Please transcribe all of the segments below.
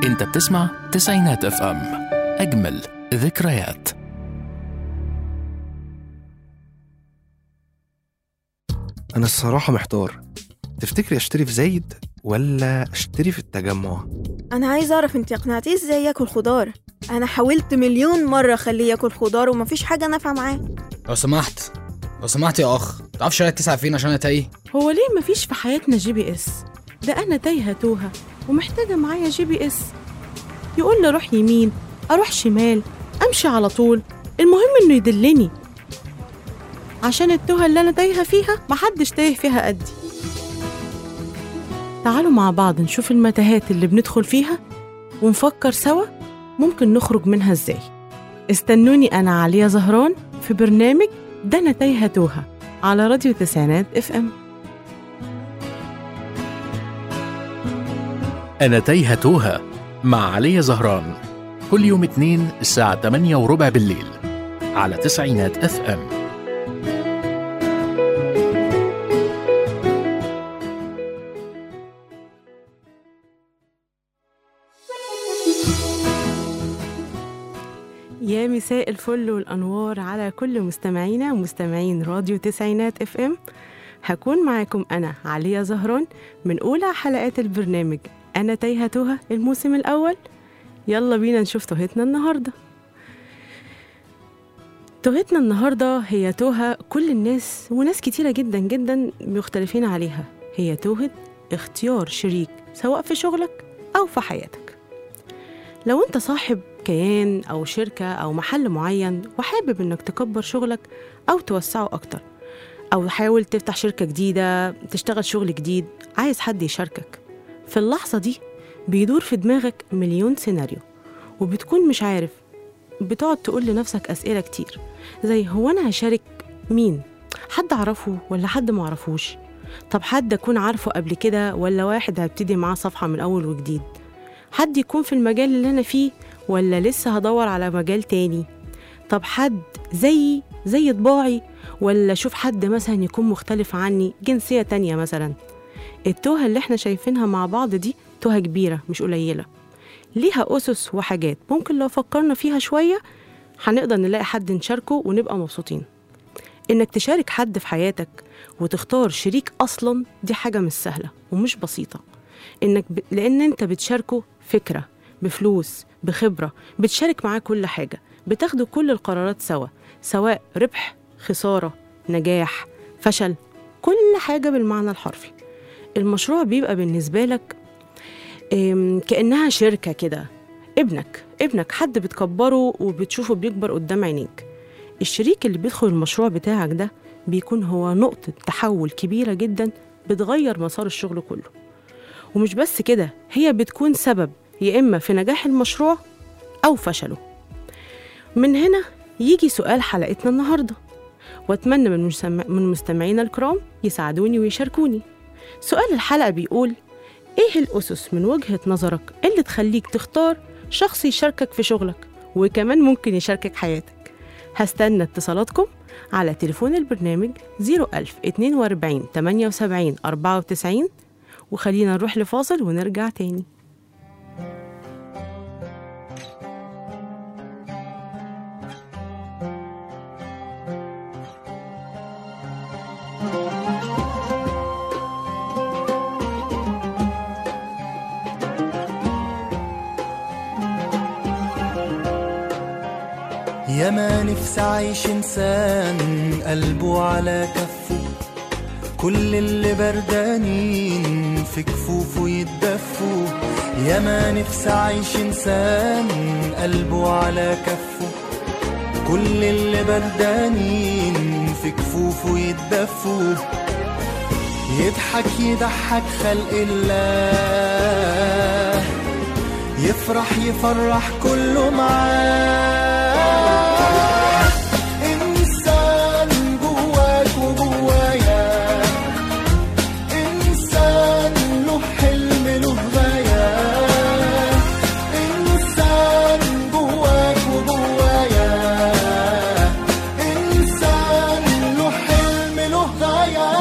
انت بتسمع تسعينات اف ام اجمل ذكريات أنا الصراحة محتار تفتكري أشتري في زايد ولا أشتري في التجمع؟ انا عايزه اعرف انت اقنعتيه ازاي ياكل خضار انا حاولت مليون مره اخليه ياكل خضار ومفيش حاجه نافعه معاه لو سمحت لو سمحت يا اخ تعرف شارع التسعة فين عشان انا تايه هو ليه مفيش في حياتنا جي بي اس ده انا تايهه توهه ومحتاجه معايا جي بي اس يقول لي اروح يمين اروح شمال امشي على طول المهم انه يدلني عشان التوهه اللي انا تايهه فيها محدش تايه فيها قدي تعالوا مع بعض نشوف المتاهات اللي بندخل فيها ونفكر سوا ممكن نخرج منها ازاي استنوني انا عليا زهران في برنامج ده انا تايهه توهه على راديو تسعينات اف ام أنا تايهة توها مع علي زهران كل يوم اثنين الساعة 8 وربع بالليل على تسعينات اف ام يا مساء الفل والأنوار على كل مستمعينا ومستمعين راديو تسعينات اف ام هكون معاكم أنا عليا زهران من أولى حلقات البرنامج أنا تايهة توها الموسم الأول يلا بينا نشوف توهتنا النهاردة توهتنا النهاردة هي توهة كل الناس وناس كتيرة جدا جدا مختلفين عليها هي توهة اختيار شريك سواء في شغلك أو في حياتك لو انت صاحب كيان أو شركة أو محل معين وحابب إنك تكبر شغلك أو توسعه أكتر أو حاول تفتح شركة جديدة تشتغل شغل جديد عايز حد يشاركك في اللحظة دي بيدور في دماغك مليون سيناريو وبتكون مش عارف بتقعد تقول لنفسك أسئلة كتير زي هو أنا هشارك مين؟ حد أعرفه ولا حد معرفوش؟ طب حد أكون عارفه قبل كده ولا واحد هبتدي معاه صفحة من أول وجديد؟ حد يكون في المجال اللي أنا فيه ولا لسه هدور على مجال تاني؟ طب حد زيي زي طباعي ولا أشوف حد مثلا يكون مختلف عني جنسية تانية مثلا التوهة اللي احنا شايفينها مع بعض دي توهة كبيرة مش قليلة ليها أسس وحاجات ممكن لو فكرنا فيها شوية هنقدر نلاقي حد نشاركه ونبقى مبسوطين إنك تشارك حد في حياتك وتختار شريك أصلا دي حاجة مش سهلة ومش بسيطة إنك ب... لأن أنت بتشاركه فكرة بفلوس بخبرة بتشارك معاه كل حاجة بتاخدوا كل القرارات سوا سواء ربح خسارة نجاح فشل كل حاجة بالمعنى الحرفي المشروع بيبقى بالنسبة لك أم، كأنها شركة كده ابنك ابنك حد بتكبره وبتشوفه بيكبر قدام عينيك الشريك اللي بيدخل المشروع بتاعك ده بيكون هو نقطة تحول كبيرة جدا بتغير مسار الشغل كله ومش بس كده هي بتكون سبب يا إما في نجاح المشروع أو فشله من هنا يجي سؤال حلقتنا النهارده واتمنى من مسمع- من مستمعينا الكرام يساعدوني ويشاركوني سؤال الحلقة بيقول إيه الأسس من وجهة نظرك اللي تخليك تختار شخص يشاركك في شغلك وكمان ممكن يشاركك حياتك هستنى اتصالاتكم على تليفون البرنامج 01000 42 78 94 وخلينا نروح لفاصل ونرجع تاني يا ما نفسي عايش انسان قلبه على كفه كل اللي بردانين في كفوفه يتدفوا يا ما نفسي عايش انسان قلبه على كفه كل اللي بردانين في كفوفه يتدفوا يضحك يضحك خلق الله يفرح يفرح كله معاه إنسان جواك وجوايا إنسان له حلم له غاية إنسان جواك وجوايا إنسان له حلم له غاية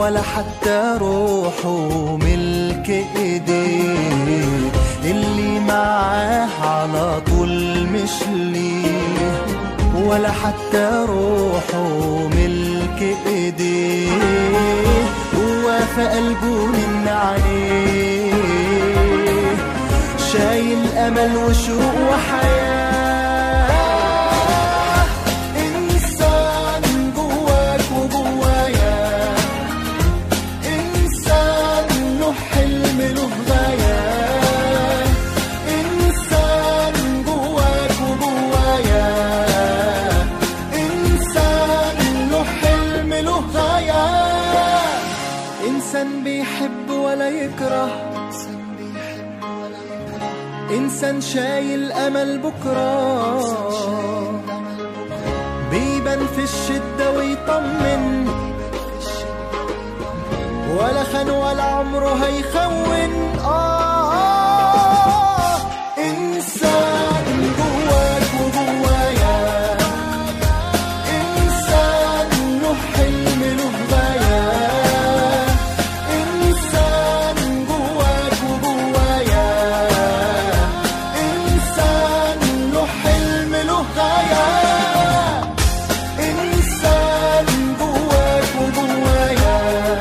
ولا حتى روحه ملك ايديه اللي معاه على طول مش ليه ولا حتى روحه ملك ايديه هو في قلبه من عليه شايل امل وشوق وحياه انسان جواك وجوايا انسان له حلم له غايه انسان جواك وجوايا انسان له حلم له غايه انسان بيحب ولا يكره انسان شايل امل بكره بيبان في الشده ويطمن ولا خان ولا عمره هيخون آه إنسان جواك وجوايا إنسان له حلم له غاية إنسان جواك وجوايا إنسان له حلم له غاية إنسان جواك وجوايا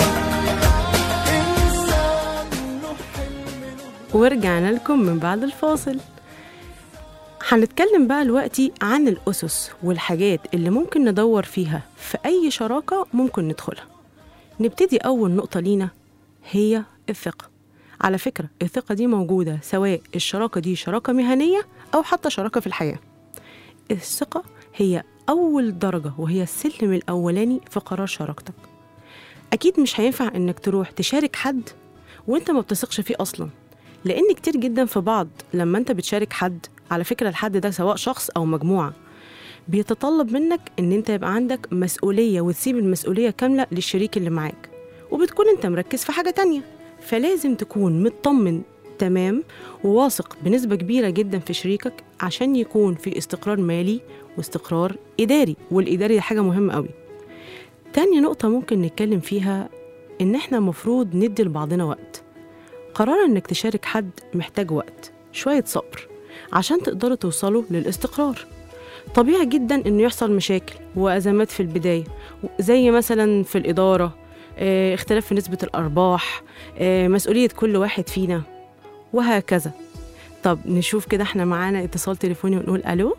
إنسان له حلم له ورجعنا لكم من بعد الفاصل هنتكلم بقى دلوقتي عن الأسس والحاجات اللي ممكن ندور فيها في أي شراكة ممكن ندخلها نبتدي أول نقطة لينا هي الثقة على فكرة الثقة دي موجودة سواء الشراكة دي شراكة مهنية أو حتى شراكة في الحياة الثقة هي أول درجة وهي السلم الأولاني في قرار شراكتك أكيد مش هينفع إنك تروح تشارك حد وإنت ما بتثقش فيه أصلا لأن كتير جدا في بعض لما أنت بتشارك حد على فكرة الحد ده سواء شخص أو مجموعة بيتطلب منك إن أنت يبقى عندك مسؤولية وتسيب المسؤولية كاملة للشريك اللي معاك وبتكون أنت مركز في حاجة تانية فلازم تكون مطمن تمام وواثق بنسبة كبيرة جدا في شريكك عشان يكون في استقرار مالي واستقرار إداري والإداري دي حاجة مهمة قوي تاني نقطة ممكن نتكلم فيها إن إحنا مفروض ندي لبعضنا وقت قرار إنك تشارك حد محتاج وقت شوية صبر عشان تقدروا توصلوا للاستقرار طبيعي جدا إنه يحصل مشاكل وأزمات في البداية زي مثلا في الإدارة آه، اختلاف في نسبة الأرباح آه، مسؤولية كل واحد فينا وهكذا طب نشوف كده احنا معانا اتصال تليفوني ونقول ألو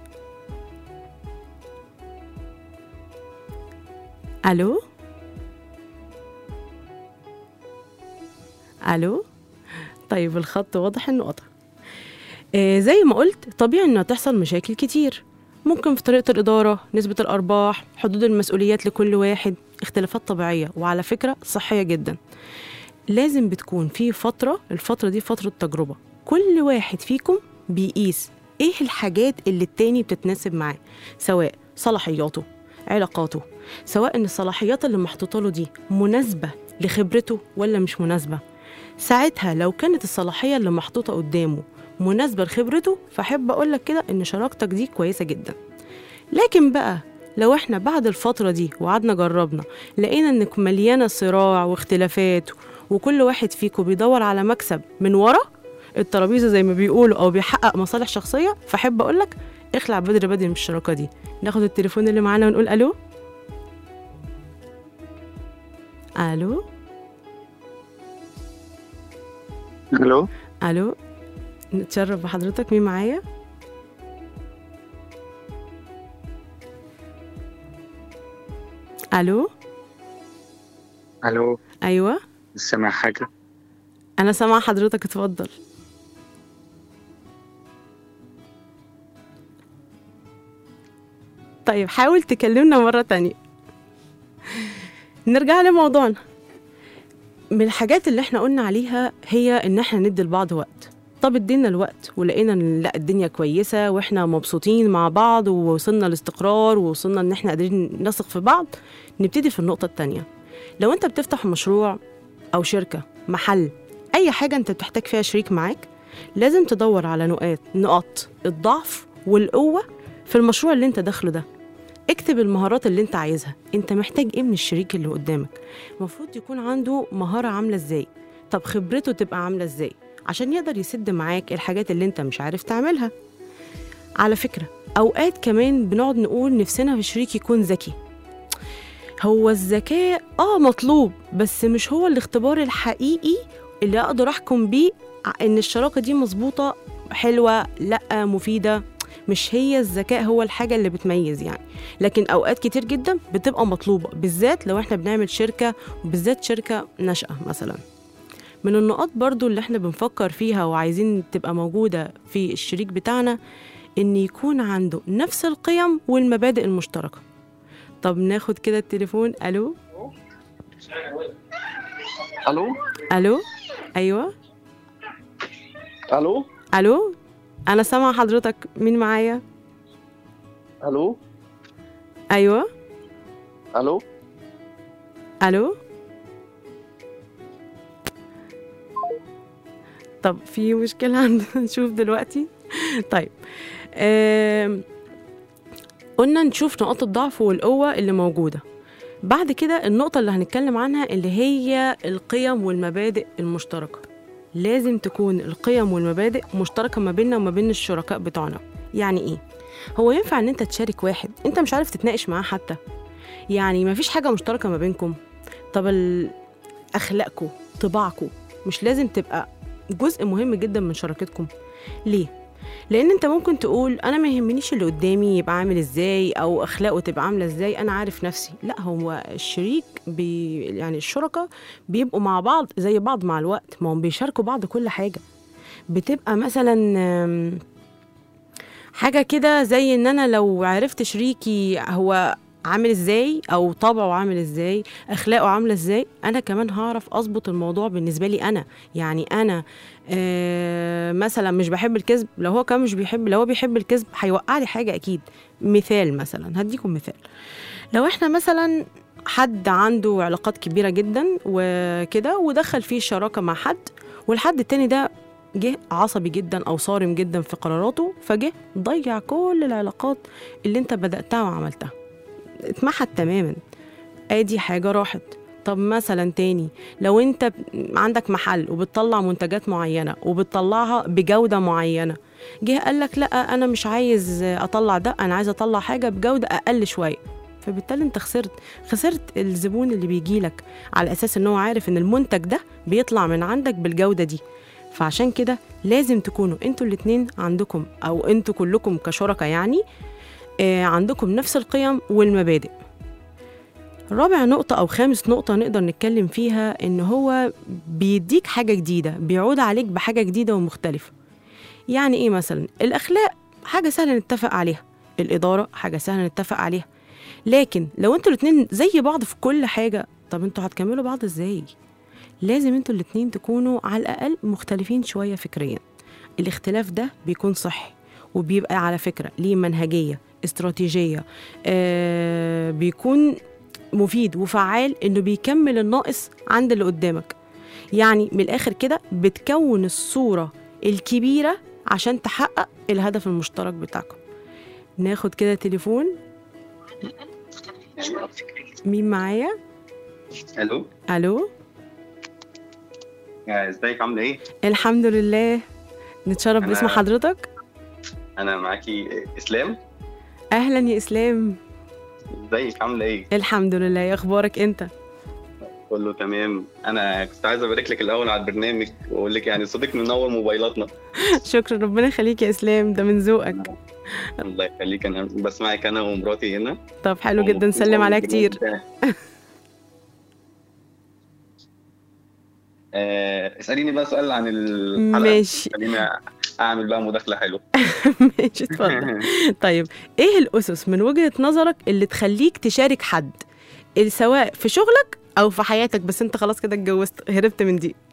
ألو ألو طيب الخط واضح إنه قطع آه زي ما قلت طبيعي إنه هتحصل مشاكل كتير ممكن في طريقة الإدارة نسبة الأرباح حدود المسؤوليات لكل واحد اختلافات طبيعية وعلى فكرة صحية جدا لازم بتكون في فترة الفترة دي فترة تجربة كل واحد فيكم بيقيس ايه الحاجات اللي التاني بتتناسب معاه سواء صلاحياته علاقاته سواء ان الصلاحيات اللي محطوطه له دي مناسبه لخبرته ولا مش مناسبه ساعتها لو كانت الصلاحيه اللي محطوطه قدامه مناسبه لخبرته فاحب اقول لك كده ان شراكتك دي كويسه جدا لكن بقى لو احنا بعد الفترة دي وقعدنا جربنا لقينا انك مليانة صراع واختلافات وكل واحد فيكم بيدور على مكسب من ورا الترابيزة زي ما بيقولوا او بيحقق مصالح شخصية فاحب اقولك اخلع بدري بدري من الشراكة دي ناخد التليفون اللي معانا ونقول الو الو الو الو نتشرف بحضرتك مين معايا الو الو ايوه سامع حاجه انا سامعه حضرتك اتفضل طيب حاول تكلمنا مرة تانية نرجع لموضوعنا من الحاجات اللي احنا قلنا عليها هي ان احنا ندي لبعض وقت طب ادينا الوقت ولقينا ان لا الدنيا كويسة واحنا مبسوطين مع بعض ووصلنا لاستقرار ووصلنا ان احنا قادرين نثق في بعض نبتدي في النقطة التانية لو انت بتفتح مشروع او شركة محل اي حاجة انت بتحتاج فيها شريك معاك لازم تدور على نقاط نقاط الضعف والقوة في المشروع اللي انت داخله ده اكتب المهارات اللي انت عايزها انت محتاج ايه من الشريك اللي قدامك المفروض يكون عنده مهارة عاملة ازاي طب خبرته تبقى عاملة ازاي عشان يقدر يسد معاك الحاجات اللي انت مش عارف تعملها على فكرة أوقات كمان بنقعد نقول نفسنا في شريك يكون ذكي هو الذكاء اه مطلوب بس مش هو الاختبار الحقيقي اللي اقدر احكم بيه ع- ان الشراكه دي مظبوطه حلوه لا مفيده مش هي الذكاء هو الحاجه اللي بتميز يعني لكن اوقات كتير جدا بتبقى مطلوبه بالذات لو احنا بنعمل شركه وبالذات شركه ناشئه مثلا من النقاط برضو اللي احنا بنفكر فيها وعايزين تبقى موجوده في الشريك بتاعنا ان يكون عنده نفس القيم والمبادئ المشتركه طب ناخد كده التليفون الو الو الو ايوه الو الو انا سامعه حضرتك مين معايا الو ايوه الو الو طب في مشكله عندنا نشوف دلوقتي طيب آم، قلنا نشوف نقاط الضعف والقوه اللي موجوده بعد كده النقطه اللي هنتكلم عنها اللي هي القيم والمبادئ المشتركه لازم تكون القيم والمبادئ مشتركه ما بيننا وما بين الشركاء بتوعنا يعني ايه هو ينفع ان انت تشارك واحد انت مش عارف تتناقش معاه حتى يعني ما فيش حاجه مشتركه ما بينكم طب ال- اخلاقكم طباعكم مش لازم تبقى جزء مهم جدا من شراكتكم ليه لان انت ممكن تقول انا ما يهمنيش اللي قدامي يبقى عامل ازاي او اخلاقه تبقى عامله ازاي انا عارف نفسي لا هو الشريك بي يعني الشركاء بيبقوا مع بعض زي بعض مع الوقت ما هم بيشاركوا بعض كل حاجه بتبقى مثلا آم، حاجه كده زي ان انا لو عرفت شريكي هو عامل ازاي او طبعه عامل ازاي اخلاقه عامله ازاي انا كمان هعرف اظبط الموضوع بالنسبه لي انا يعني انا آه مثلا مش بحب الكذب لو هو كمان مش بيحب لو هو بيحب الكذب هيوقع لي حاجه اكيد مثال مثلا هديكم مثال لو احنا مثلا حد عنده علاقات كبيره جدا وكده ودخل فيه شراكه مع حد والحد التاني ده جه عصبي جدا او صارم جدا في قراراته فجه ضيع كل العلاقات اللي انت بداتها وعملتها اتمحت تماما ادي حاجه راحت طب مثلا تاني لو انت ب- عندك محل وبتطلع منتجات معينه وبتطلعها بجوده معينه جه قال لك لا انا مش عايز اطلع ده انا عايز اطلع حاجه بجوده اقل شويه فبالتالي انت خسرت خسرت الزبون اللي بيجي لك على اساس ان هو عارف ان المنتج ده بيطلع من عندك بالجوده دي فعشان كده لازم تكونوا انتوا الاتنين عندكم او انتوا كلكم كشركاء يعني آه، عندكم نفس القيم والمبادئ رابع نقطة أو خامس نقطة نقدر نتكلم فيها إن هو بيديك حاجة جديدة بيعود عليك بحاجة جديدة ومختلفة يعني إيه مثلا الأخلاق حاجة سهلة نتفق عليها الإدارة حاجة سهلة نتفق عليها لكن لو انتوا الاتنين زي بعض في كل حاجة طب انتوا هتكملوا بعض ازاي لازم انتوا الاتنين تكونوا على الأقل مختلفين شوية فكريا الاختلاف ده بيكون صحي وبيبقى على فكرة ليه منهجية استراتيجية آه بيكون مفيد وفعال انه بيكمل الناقص عند اللي قدامك يعني من الاخر كده بتكون الصورة الكبيرة عشان تحقق الهدف المشترك بتاعكم ناخد كده تليفون مين معايا الو الو آه، ازيك عامله ايه الحمد لله نتشرف أنا- باسم حضرتك انا معاكي اسلام اهلا يا اسلام ازيك عامله ايه الحمد لله يا اخبارك انت كله تمام انا كنت عايز ابارك لك الاول على البرنامج واقول لك يعني صديق منور موبايلاتنا شكرا ربنا يخليك يا اسلام ده من ذوقك الله يخليك انا بسمعك انا ومراتي هنا طب حلو جدا سلم عليها كتير آه، اساليني بقى سؤال عن الحلقه ماشي خليني اعمل بقى مداخله حلوه ماشي اتفضل طيب ايه الاسس من وجهة نظرك اللي تخليك تشارك حد سواء في شغلك او في حياتك بس انت خلاص كده اتجوزت هربت من دي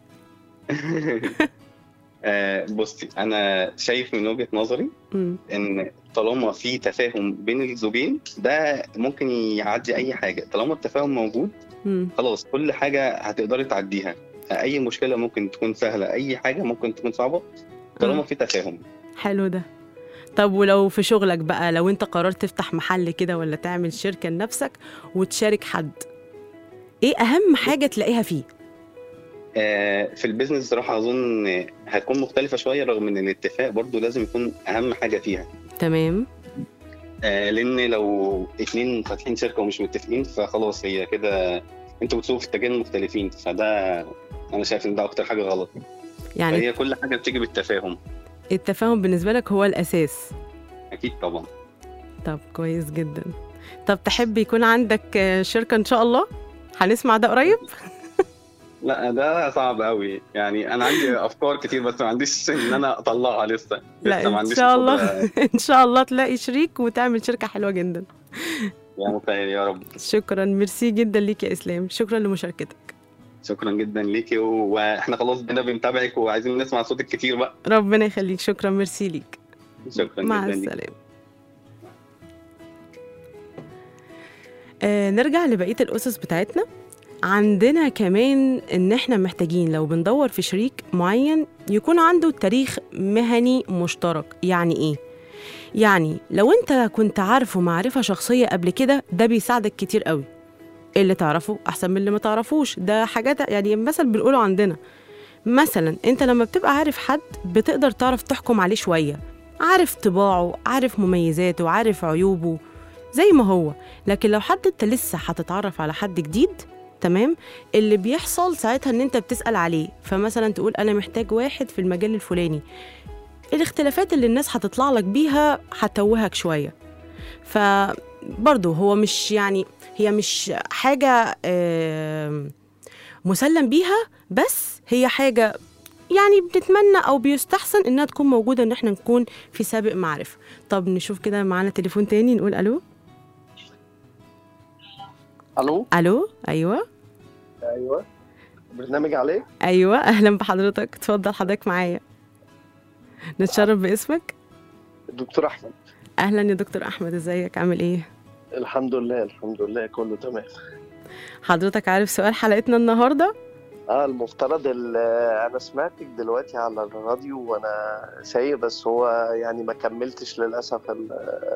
آه، بصي انا شايف من وجهه نظري مم. ان طالما في تفاهم بين الزوجين ده ممكن يعدي اي حاجه طالما التفاهم موجود مم. خلاص كل حاجه هتقدري تعديها اي مشكله ممكن تكون سهله اي حاجه ممكن تكون صعبه طالما مم. في تفاهم حلو ده طب ولو في شغلك بقى لو انت قررت تفتح محل كده ولا تعمل شركة لنفسك وتشارك حد ايه اهم حاجة تلاقيها فيه آه، في البيزنس صراحة أظن هتكون مختلفة شوية رغم إن الاتفاق برضو لازم يكون أهم حاجة فيها تمام آه، لأن لو اتنين فاتحين شركة ومش متفقين فخلاص هي كده انتوا بتسوقوا في اتجاهين مختلفين فده أنا شايف إن ده أكتر حاجة غلط يعني فهي كل حاجة بتيجي بالتفاهم التفاهم بالنسبة لك هو الأساس أكيد طبعا طب كويس جدا طب تحب يكون عندك آه، شركة إن شاء الله هنسمع ده قريب لا ده صعب قوي يعني أنا عندي أفكار كتير بس ما عنديش إن أنا أطلعها لسه لسه لا ما إن عنديش شاء الله القدرة. إن شاء الله تلاقي شريك وتعمل شركة حلوة جدا يا مسهل يا رب شكرا ميرسي جدا ليك يا إسلام شكرا لمشاركتك شكرا جدا ليكي واحنا خلاص بقينا بنتابعك وعايزين نسمع صوتك كتير بقى ربنا يخليك شكرا ميرسي ليك شكرا مع جدا ليكي. السلامة آه نرجع لبقية الأسس بتاعتنا عندنا كمان إن إحنا محتاجين لو بندور في شريك معين يكون عنده تاريخ مهني مشترك يعني إيه؟ يعني لو أنت كنت عارفه معرفة شخصية قبل كده ده بيساعدك كتير قوي اللي تعرفه أحسن من اللي ما تعرفوش ده حاجات يعني مثل بنقوله عندنا مثلا أنت لما بتبقى عارف حد بتقدر تعرف تحكم عليه شوية عارف طباعه عارف مميزاته عارف عيوبه زي ما هو لكن لو حد انت لسه هتتعرف على حد جديد تمام اللي بيحصل ساعتها ان انت بتسأل عليه فمثلا تقول انا محتاج واحد في المجال الفلاني الاختلافات اللي الناس هتطلع لك بيها هتوهك شوية فبرضه هو مش يعني هي مش حاجة آم، مسلم بيها بس هي حاجة يعني بنتمنى او بيستحسن انها تكون موجوده ان احنا نكون في سابق معرفه طب نشوف كده معانا تليفون تاني نقول الو الو الو ايوه ايوه برنامج عليه ايوه اهلا بحضرتك اتفضل حضرتك معايا نتشرف باسمك الدكتور احمد اهلا يا دكتور احمد ازيك عامل ايه الحمد لله الحمد لله كله تمام حضرتك عارف سؤال حلقتنا النهارده اه المفترض ال- انا سمعتك دلوقتي على الراديو وانا سايق بس هو يعني ما كملتش للاسف ال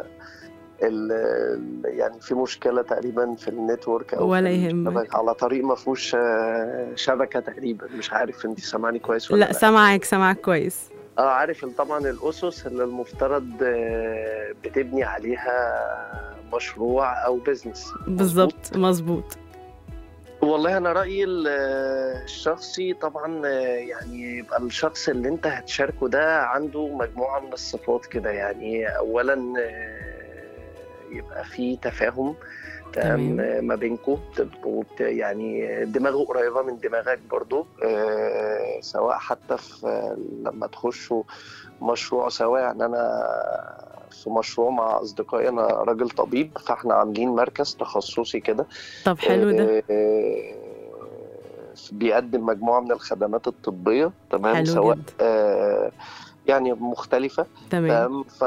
ال يعني في مشكله تقريبا في النتورك او ولا في يهمك. الشبكة، على طريق ما فيهوش آه، شبكه تقريبا مش عارف انت سامعني كويس ولا لا سامعك سامعك كويس اه عارف ال- طبعا الاسس اللي المفترض آه، بتبني عليها مشروع او بزنس بالظبط مظبوط والله انا رايي ال- الشخصي طبعا آه، يعني يبقى الشخص اللي انت هتشاركه ده عنده مجموعه من الصفات كده يعني اولا آه، يبقى في تفاهم تمام تمام. آه، ما بينكم تبقوا بت- يعني دماغه قريبه من دماغك برضو آه، سواء حتى في آه، لما تخشوا مشروع سوا يعني انا في مشروع مع اصدقائي انا راجل طبيب فاحنا عاملين مركز تخصصي كده طب حلو ده آه، بيقدم مجموعه من الخدمات الطبيه تمام حلو سواء جدا آه، يعني مختلفه تمام تمام ف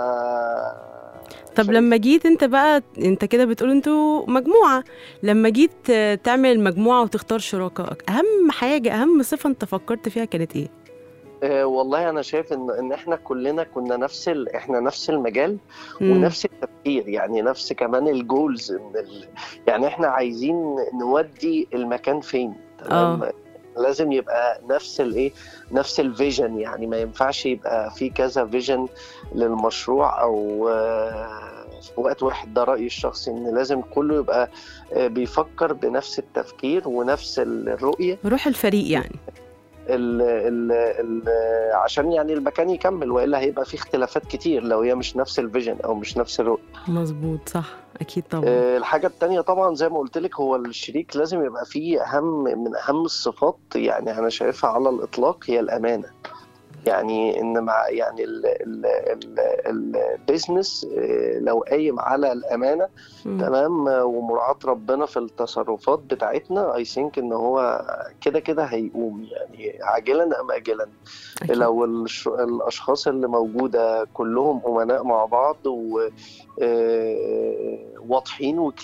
طب شايف- لما جيت انت بقى انت كده بتقول انتوا مجموعة لما جيت آه، تعمل مجموعة وتختار شركائك اهم حاجة اهم صفة انت فكرت فيها كانت ايه آه، والله انا شايف ان ان احنا كلنا كنا نفس ال... احنا نفس المجال مم. ونفس التفكير يعني نفس كمان الجولز من ال... يعني احنا عايزين نودي المكان فين تمام لازم يبقى نفس الايه نفس الفيجن يعني ما ينفعش يبقى في كذا فيجن للمشروع او آه، في وقت واحد ده رأيي الشخصي ان لازم كله يبقى آه، بيفكر بنفس التفكير ونفس الرؤية روح الفريق يعني ال ال ال عشان يعني المكان يكمل والا هيبقى في اختلافات كتير لو هي مش نفس الفيجن او مش نفس الرؤيه مظبوط صح اكيد طبعا آه، الحاجه التانية طبعا زي ما قلت لك هو الشريك لازم يبقى فيه اهم من اهم الصفات يعني انا شايفها على الاطلاق هي الامانه يعني ان مع يعني ال- ال- ال- البيزنس آه، لو قايم على الامانه مم. تمام آه، ومراعاه ربنا في التصرفات بتاعتنا اي ثينك ان هو كده كده هيقوم يعني عاجلا ام اجلا أكيد. لو الش- الاشخاص اللي موجوده كلهم امناء مع بعض وواضحين وكلير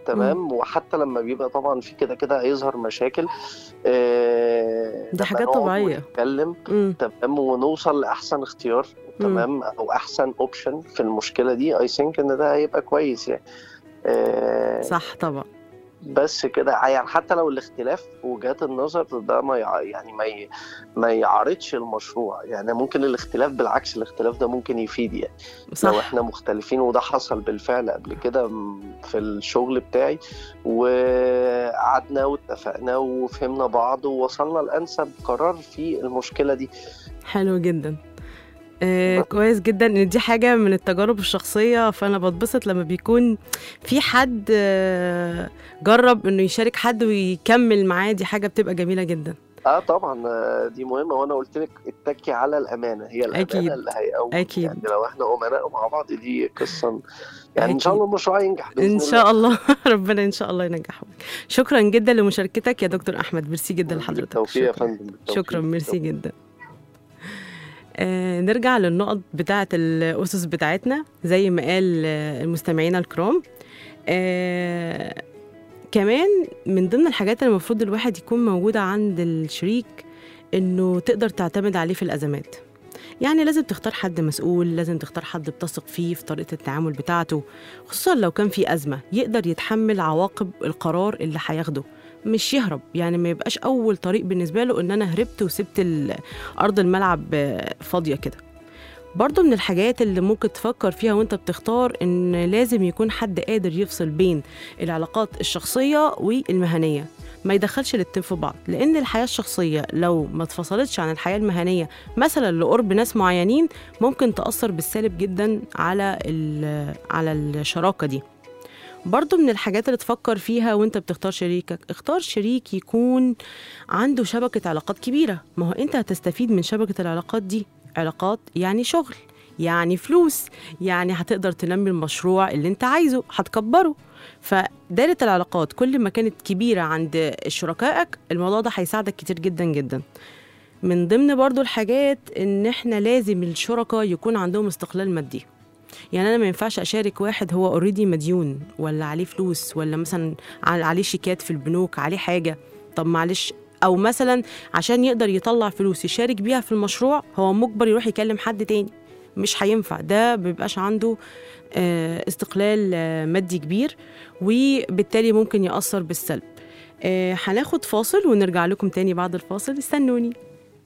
تمام وحتى لما بيبقى طبعا في كده كده هيظهر مشاكل آه، دي لما حاجات نقعد طبيعية. ونتكلم مم. تمام ونوصل لاحسن اختيار تمام او احسن اوبشن في المشكله دي اي ثينك ان ده هيبقى كويس يعني آه، صح طبعا بس كده يعني حتى لو الاختلاف في وجهات النظر ده ما يع... يعني ما ي... ما يعارضش المشروع يعني ممكن الاختلاف بالعكس الاختلاف ده ممكن يفيد يعني لو صح احنا مختلفين وده حصل بالفعل قبل كده م- في الشغل بتاعي وقعدنا واتفقنا وفهمنا بعض ووصلنا لانسب قرار في المشكله دي حلو جدا آه كويس جدا ان دي حاجه من التجارب الشخصيه فانا بتبسط لما بيكون في حد آه جرب انه يشارك حد ويكمل معاه دي حاجه بتبقى جميله جدا اه طبعا آه، دي مهمه وانا قلت لك اتكي على الامانه هي الامانه أكيد. اللي هيقوم أكيد. يعني لو احنا امناء مع بعض دي قصه يعني ان شاء أكيد. الله المشروع ينجح بإذن ان الله. شاء الله ربنا ان شاء الله ينجحه شكرا جدا لمشاركتك يا دكتور احمد ميرسي جدا لحضرتك بالتوفيق يا شكرا. فندم بالتوفيق. شكرا ميرسي جدا آه نرجع للنقط بتاعة الأسس بتاعتنا زي ما قال آه، المستمعين الكرام آه كمان من ضمن الحاجات اللي المفروض الواحد يكون موجودة عند الشريك إنه تقدر تعتمد عليه في الأزمات يعني لازم تختار حد مسؤول لازم تختار حد بتثق فيه في طريقة التعامل بتاعته خصوصا لو كان في أزمة يقدر يتحمل عواقب القرار اللي هياخده مش يهرب يعني ما يبقاش أول طريق بالنسبة له إن أنا هربت وسبت ال- أرض الملعب آه، فاضية كده برضو من الحاجات اللي ممكن تفكر فيها وانت بتختار ان لازم يكون حد قادر يفصل بين العلاقات الشخصية والمهنية ما يدخلش الاتنين في بعض لان الحياة الشخصية لو ما اتفصلتش عن الحياة المهنية مثلا لقرب ناس معينين ممكن تأثر بالسالب جدا على ال- على الشراكة دي برضو من الحاجات اللي تفكر فيها وانت بتختار شريكك اختار شريك يكون عنده شبكة علاقات كبيرة ما هو انت هتستفيد من شبكة العلاقات دي علاقات يعني شغل يعني فلوس يعني هتقدر تنمي المشروع اللي انت عايزه هتكبره فدايرة العلاقات كل ما كانت كبيرة عند شركائك الموضوع ده هيساعدك كتير جدا جدا من ضمن برضو الحاجات ان احنا لازم الشركاء يكون عندهم استقلال مادي يعني انا ما ينفعش اشارك واحد هو اوريدي مديون ولا عليه فلوس ولا مثلا عل- عليه شيكات في البنوك عليه حاجه طب معلش او مثلا عشان يقدر يطلع فلوس يشارك بيها في المشروع هو مجبر يروح يكلم حد تاني مش هينفع ده مبيبقاش عنده آه، استقلال آه، مادي كبير وبالتالي ممكن يأثر بالسلب آه، هناخد فاصل ونرجع لكم تاني بعد الفاصل استنوني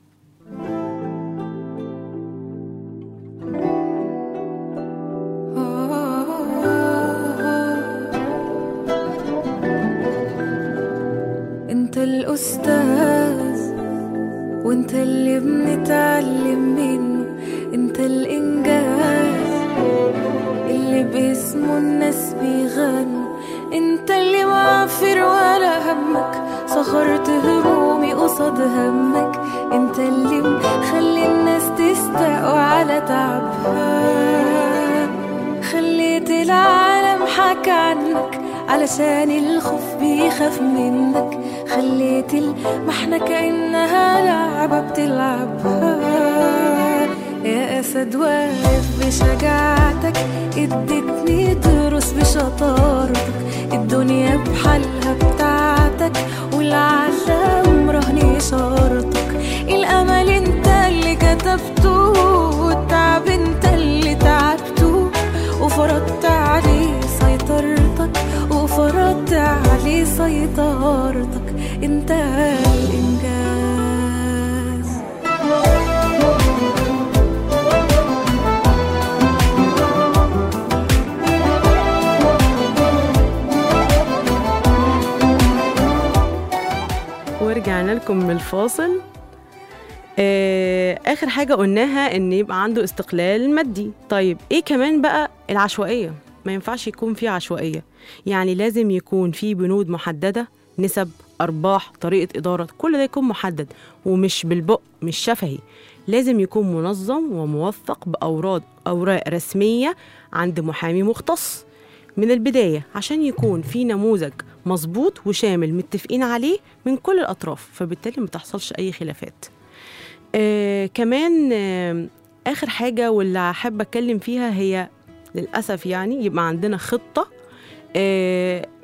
انت الاستاذ وانت اللي بنتعلم منه انت الانجاز اللي باسمه الناس بيغنوا انت اللي معفر ولا همك صخرت همومي قصاد همك انت اللي مخلي الناس تستقوى على تعبها خليت العالم حكى عنك علشان الخوف بيخاف منك خليت المحنة كأنها لعبة بتلعبها يا أسد واقف بشجاعتك اديتني دروس بشطارتك الدنيا بحالها بتاعتك والعالم رهن شرطك الأمل انت اللي كتبته والتعب انت اللي تعبته وفرضت عليه سيطرتك وفرضت عليه سيطرتك انت الإنجاز ورجعنا لكم من الفاصل آه، آخر حاجة قلناها إن يبقى عنده استقلال مادي طيب إيه كمان بقى العشوائية ما ينفعش يكون في عشوائية يعني لازم يكون في بنود محددة نسب أرباح طريقة إدارة كل ده يكون محدد ومش بالبق مش شفهي لازم يكون منظم وموثق بأوراق أوراق رسمية عند محامي مختص من البداية عشان يكون في نموذج مظبوط وشامل متفقين عليه من كل الأطراف فبالتالي ما تحصلش أي خلافات آه كمان آه آخر حاجة واللي أحب أتكلم فيها هي للأسف يعني يبقى عندنا خطة آه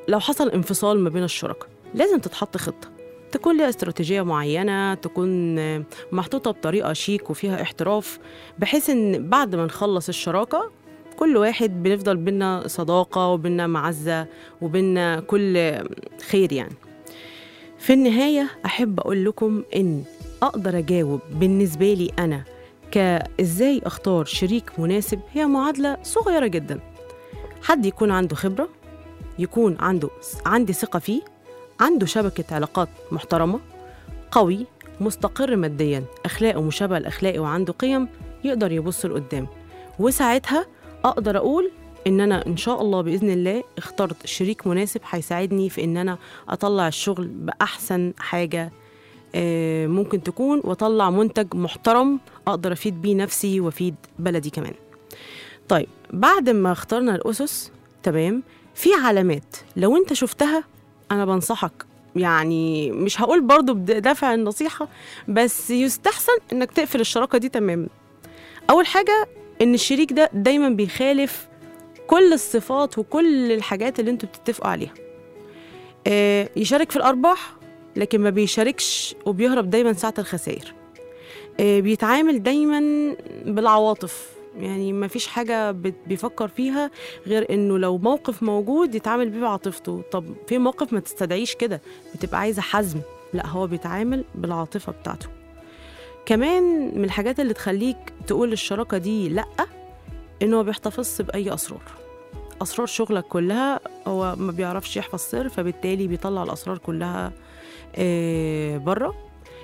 لو حصل انفصال ما بين الشركاء لازم تتحط خطة تكون لها استراتيجية معينة تكون آه، محطوطة بطريقة شيك وفيها احتراف بحيث ان بعد ما نخلص الشراكة كل واحد بنفضل بينا صداقة وبينا معزة وبينا كل خير يعني في النهاية أحب أقول لكم إن أقدر أجاوب بالنسبة لي أنا كإزاي أختار شريك مناسب هي معادلة صغيرة جدا حد يكون عنده خبرة يكون عنده عندي ثقة فيه عنده شبكة علاقات محترمة قوي مستقر ماديا أخلاقه مشابه لأخلاقي وعنده قيم يقدر يبص لقدام وساعتها أقدر أقول إن أنا إن شاء الله بإذن الله اخترت شريك مناسب هيساعدني في إن أنا أطلع الشغل بأحسن حاجة آه، ممكن تكون وأطلع منتج محترم أقدر أفيد بيه نفسي وأفيد بلدي كمان طيب بعد ما اخترنا الأسس تمام في علامات لو أنت شفتها أنا بنصحك يعني مش هقول برضو بدافع النصيحة بس يستحسن إنك تقفل الشراكة دي تماما أول حاجة إن الشريك ده دايما بيخالف كل الصفات وكل الحاجات اللي انتوا بتتفقوا عليها آه، يشارك في الأرباح لكن ما بيشاركش وبيهرب دايما ساعة الخسائر آه، بيتعامل دايما بالعواطف يعني ما فيش حاجة بت- بيفكر فيها غير انه لو موقف موجود يتعامل بيه بعاطفته طب في موقف ما تستدعيش كده بتبقى عايزة حزم لا هو بيتعامل بالعاطفة بتاعته كمان من الحاجات اللي تخليك تقول الشراكة دي لأ إنه ما بيحتفظش بأي أسرار أسرار شغلك كلها هو ما بيعرفش يحفظ سر فبالتالي بيطلع الأسرار كلها آه، بره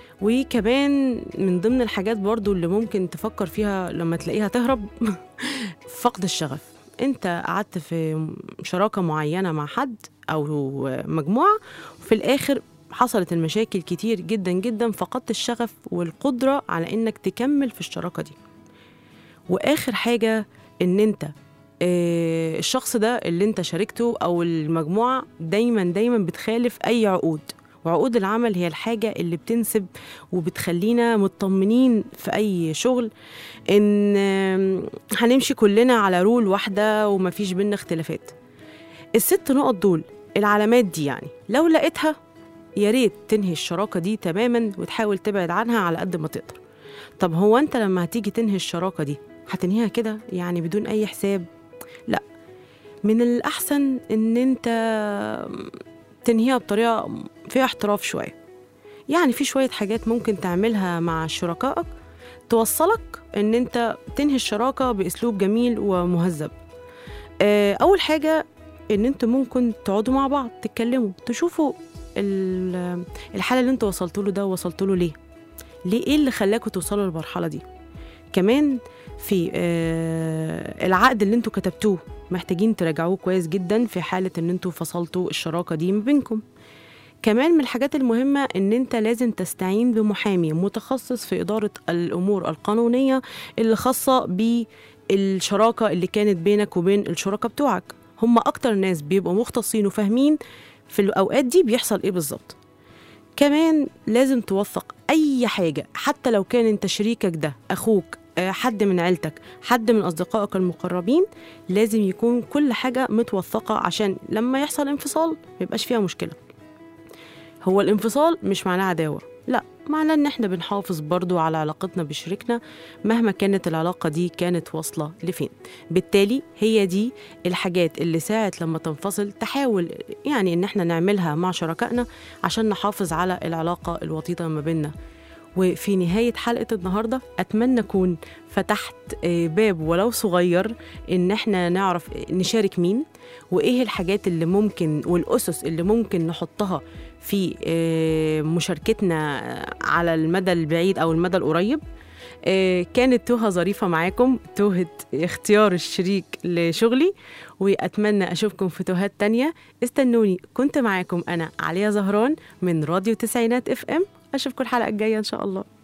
وكمان من ضمن الحاجات برضو اللي ممكن تفكر فيها لما تلاقيها تهرب فقد الشغف انت قعدت في شراكة معينة مع حد أو مجموعة وفي الآخر حصلت المشاكل كتير جدا جدا فقدت الشغف والقدرة على إنك تكمل في الشراكة دي واخر حاجه ان انت آه، الشخص ده اللي انت شاركته او المجموعه دايما دايما بتخالف اي عقود وعقود العمل هي الحاجة اللي بتنسب وبتخلينا مطمنين في أي شغل إن آم، هنمشي كلنا على رول واحدة ومفيش بينا اختلافات الست نقط دول العلامات دي يعني لو لقيتها يا ريت تنهي الشراكة دي تماما وتحاول تبعد عنها على قد ما تقدر طب هو انت لما هتيجي تنهي الشراكة دي هتنهيها كده يعني بدون اي حساب لا من الاحسن ان انت تنهيها بطريقة فيها احتراف شوية يعني في شوية حاجات ممكن تعملها مع شركائك توصلك ان انت تنهي الشراكة باسلوب جميل ومهذب آه، اول حاجة ان انتوا ممكن تقعدوا مع بعض تتكلموا تشوفوا ال- الحالة اللي انتوا وصلتوا له ده وصلتوا له ليه ليه ايه اللي خلاكوا توصلوا للمرحله دي كمان في آه العقد اللي انتوا كتبتوه محتاجين تراجعوه كويس جدا في حاله ان انتوا فصلتوا الشراكه دي ما بينكم كمان من الحاجات المهمة إن أنت لازم تستعين بمحامي متخصص في إدارة الأمور القانونية اللي خاصة بالشراكة اللي كانت بينك وبين الشركاء بتوعك هم أكتر ناس بيبقوا مختصين وفاهمين في الأوقات دي بيحصل إيه بالظبط كمان لازم توثق اي حاجه حتى لو كان انت شريكك ده اخوك آه، حد من عيلتك حد من اصدقائك المقربين لازم يكون كل حاجه متوثقه عشان لما يحصل انفصال ما يبقاش فيها مشكله هو الانفصال مش معناه عداوه لا معناه ان احنا بنحافظ برضو على علاقتنا بشريكنا مهما كانت العلاقه دي كانت واصله لفين بالتالي هي دي الحاجات اللي ساعة لما تنفصل تحاول يعني ان احنا نعملها مع شركائنا عشان نحافظ على العلاقة الوطيدة ما بيننا وفي نهاية حلقة النهاردة أتمنى أكون فتحت آه، باب ولو صغير إن إحنا نعرف نشارك مين وإيه الحاجات اللي ممكن والأسس اللي ممكن نحطها في آه، مشاركتنا على المدى البعيد أو المدى القريب آه، كانت توها ظريفة معاكم توهة اختيار الشريك لشغلي وأتمنى أشوفكم في توهات تانية استنوني كنت معاكم أنا عليا زهران من راديو تسعينات اف ام أشوفكم الحلقة الجاية إن شاء الله